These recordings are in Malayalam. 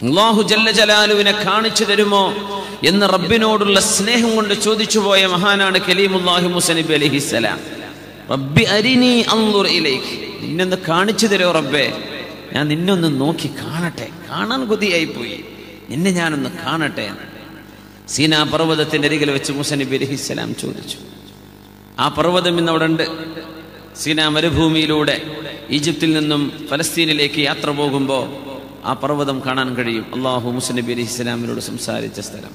അള്ളാഹു ജല്ല ജലാലുവിനെ കാണിച്ചു തരുമോ എന്ന് റബ്ബിനോടുള്ള സ്നേഹം കൊണ്ട് ചോദിച്ചു പോയ മഹാനാണ് കലീമുല്ലാഹി മുസനബി അലഹിസലാം റബ്ബി അരിനി അൻദുർ ഇലൈക്ക് നിന്നൊന്ന് കാണിച്ചു തരോ റബ്ബേ ഞാൻ നിന്നൊന്ന് നോക്കി കാണട്ടെ കാണാൻ കൊതിയായി പോയി നിന്നെ ഞാനൊന്ന് കാണട്ടെ സീനാ പർവ്വതത്തിന്റെ അരികിൽ വെച്ച് മുസനബി അലഹിസലാം ചോദിച്ചു ആ പർവ്വതം ഇന്ന് അവിടെ ഉണ്ട് സീനാ മരുഭൂമിയിലൂടെ ഈജിപ്തിൽ നിന്നും ഫലസ്തീനിലേക്ക് യാത്ര പോകുമ്പോൾ ആ പർവ്വതം കാണാൻ കഴിയും അള്ളാഹു മുസനബി അലി ഇസ്ലാമിനോട് സംസാരിച്ച സ്ഥലം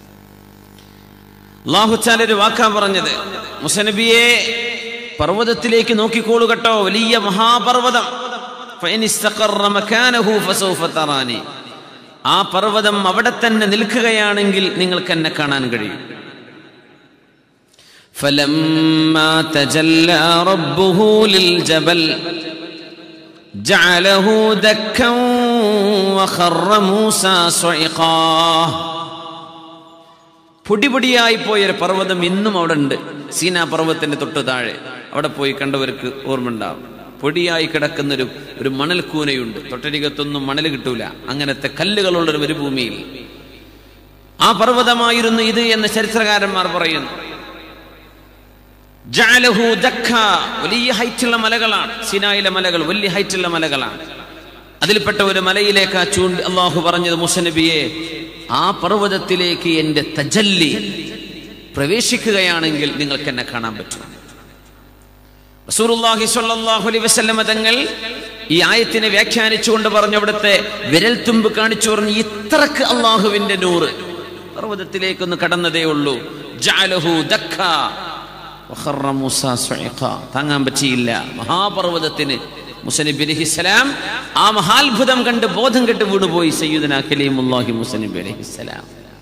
അള്ളാഹു ചാലൊരു വാക്കാ പറഞ്ഞത് മുസനബിയെ പർവ്വതത്തിലേക്ക് നോക്കിക്കോളൂ കേട്ടോ വലിയ മഹാപർവ്വതം ഫൈൻ ഇസ്തഖറ മകാനഹു ഫസൗഫ തറാനി. ആ പർവ്വതം അവിടെ തന്നെ നിൽക്കുകയാണെങ്കിൽ നിങ്ങൾക്ക് എന്നെ കാണാൻ കഴിയും فلما تجلى ربه للجبل جعله دكا وخر موسى صعقا പൊടിപൊടിയായി പോയൊരു പർവ്വതം ഇന്നും അവിടെ ഉണ്ട് സീനാ പർവ്വതത്തിന്റെ തൊട്ട് താഴെ അവിടെ പോയി കണ്ടവർക്ക് ഓർമ്മ ഉണ്ടാവും പൊടിയായി കിടക്കുന്നൊരു ഒരു മണൽ കൂനയുണ്ട് തൊട്ടരികത്തൊന്നും മണൽ കിട്ടൂല അങ്ങനത്തെ കല്ലുകളുള്ള ഒരു മരുഭൂമിയിൽ ആ പർവ്വതമായിരുന്നു ഇത് എന്ന് ചരിത്രകാരന്മാർ പറയുന്നു ജഅലഹു ദക്ക വലിയ ഹൈറ്റുള്ള മലകളാണ് സിനായിലെ മലകൾ വലിയ ഹൈറ്റുള്ള മലകളാണ് അതിൽപ്പെട്ട ഒരു മലയിലേക്ക് ആ ചൂണ്ടി അള്ളാഹു പറഞ്ഞത് മുസനബിയെ ആ പർവ്വതത്തിലേക്ക് എന്റെ തജല്ലി പ്രവേശിക്കുകയാണെങ്കിൽ നിങ്ങൾക്ക് എന്നെ കാണാൻ പറ്റും റസൂലുള്ളാഹി സ്വല്ലല്ലാഹു അലൈഹി വസല്ലമ തങ്ങൾ ഈ ആയത്തിനെ വ്യാഖ്യാനിച്ചുകൊണ്ട് പറഞ്ഞു അവിടുത്തെ വിരൽത്തുമ്പ് കാണിച്ചു പറഞ്ഞു ഇത്രക്ക് അള്ളാഹുവിന്റെ നൂറ് പർവ്വതത്തിലേക്കൊന്ന് കടന്നതേ ഉള്ളൂ ജഅലഹു ദക്ക വഖറ മൂസ സുഇഖ. താങ്ങാൻ പറ്റിയില്ല മഹാപർവ്വതത്തിന് മുസനബി അലഹിസ്സലാം ആ മഹാത്ഭുതം കണ്ട് ബോധം കെട്ട് വീണുപോയി സയ്യിദന കലീമുല്ലാഹി മുസനബി അലഹിസ്സലാം